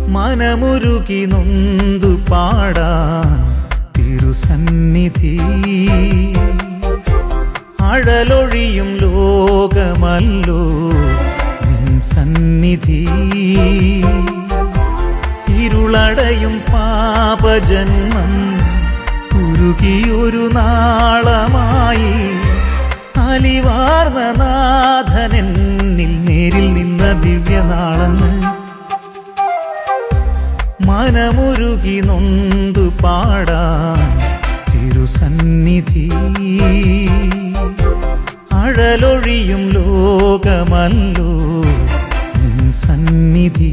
മനമുരുകി നൊന്തു പാടാൻ തിരുസന്നിധി അഴലൊഴിയും ലോകമല്ലോ നിൻ സന്നിധി ഇരുളടയും പാപജന്മം ഉരുകിയൊരു നാളമായി അലിവാർന്ന നാഥനെന്നിൽ നേരിൽ നിന്ന ദിവ്യനാളന്ന് മനമുരുകി നൊന്തു പാടാൻ തിരുസന്നിധി അഴലൊഴിയും ലോകമല്ലോ നിൻ സന്നിധി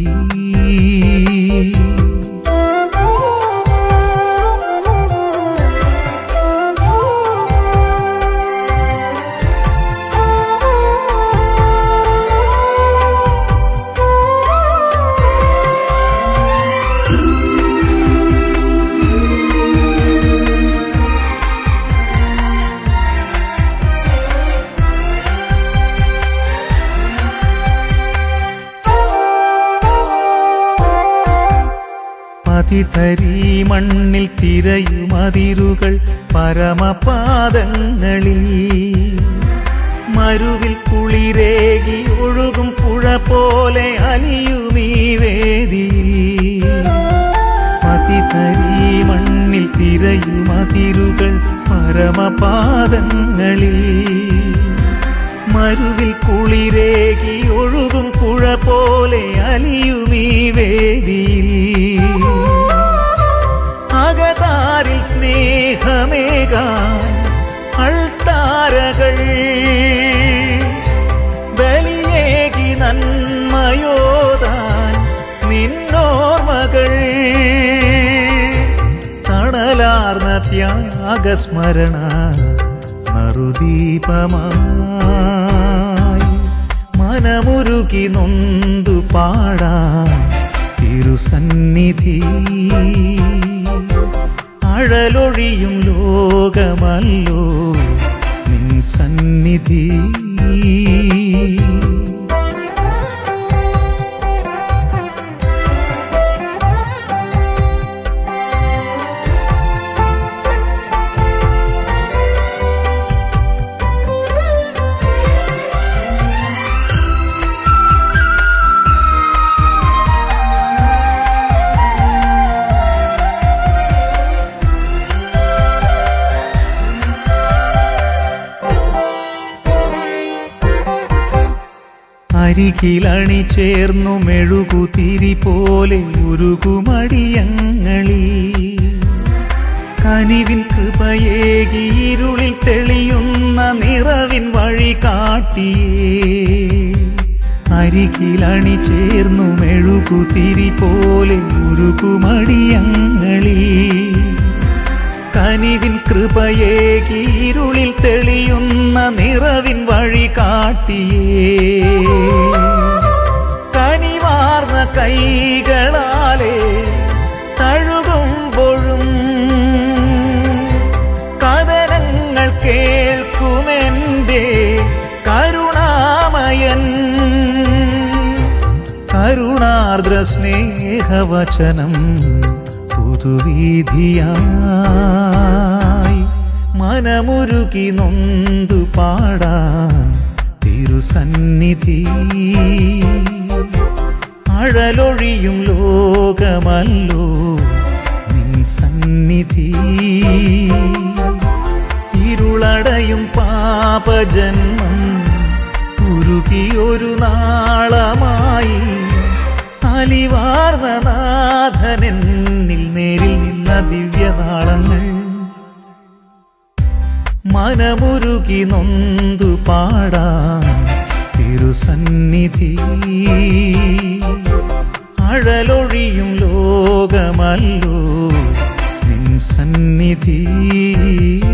പതിതരീ മണ്ണിൽ തിരയുമതിരുകൾ പരമപാദങ്ങളിൽ മരുവിൽ കുളിരേകി ഒഴുകും പുഴ പോലെ അലിയുമീ വേദിയിൽ പതിതരീ മണ്ണിൽ തിരയുമതിരുകൾ പരമപാദങ്ങളിൽ മരുവിൽ കുളിരേകി ഒഴുകും പുഴ പോലെ അലിയുമീ വേദിയിൽ അകതാരിൽ സ്നേഹമേകാൻ അൾത്താരകൾ ബലിയേകി നന്മയോതാൻ നിന്നോർമകൾ തണലാർന്ന ത്യാഗസ്മരണ മറുദീപമായി മനമുരുകി നൊന്തു പാടാൻ തിരുസന്നിധി അഴലൊഴിയും ലോകമല്ലോ നിൻ സന്നിധി അരികിലണി ചേർന്നു മെഴുകുതിരി പോലെ ഉരുകുമടിയങ്ങളിൽ കനിവിൻ കൃപയേകി ഇരുളിൽ തെളിയുന്ന നിറവിൻ വഴി കാട്ടിയേ അരികിലണി ചേർന്നു മെഴുകുതിരി പോലെ ഉരുകുമടിയങ്ങളിൽ കനിവിൻ കൃപയേകി ഇരുളിൽ തെളിയുന്ന നിറവിൻ വഴി കാട്ടിയേ കനിവാർന്ന കൈകളാലെ തഴുകുമ്പോഴും കഥനങ്ങൾ കേൾക്കുമെൻ്റെ കരുണാമയൻ കരുണാർദ്ര സ്നേഹവചനം പുതുവീതിയായി മനമുരുകി നൊന്തു പാടാൻ തിരുസന്നിധി അഴലൊഴിയും ലോകമല്ലോ നിൻ സന്നിധി ഇരുളടയും പാപജന്മം ഉരുകിയൊരു നാളമായി അലിവാർന്ന നാഥനെന്നിൽ നേരിൽ നിന്ന ദിവ്യനാളങ്ങൾ മനമുരുകി നൊന്തു പാടാൻ തിരുസന്നിധി അഴലൊഴിയും ലോകമല്ലോ നിൻ സന്നിധി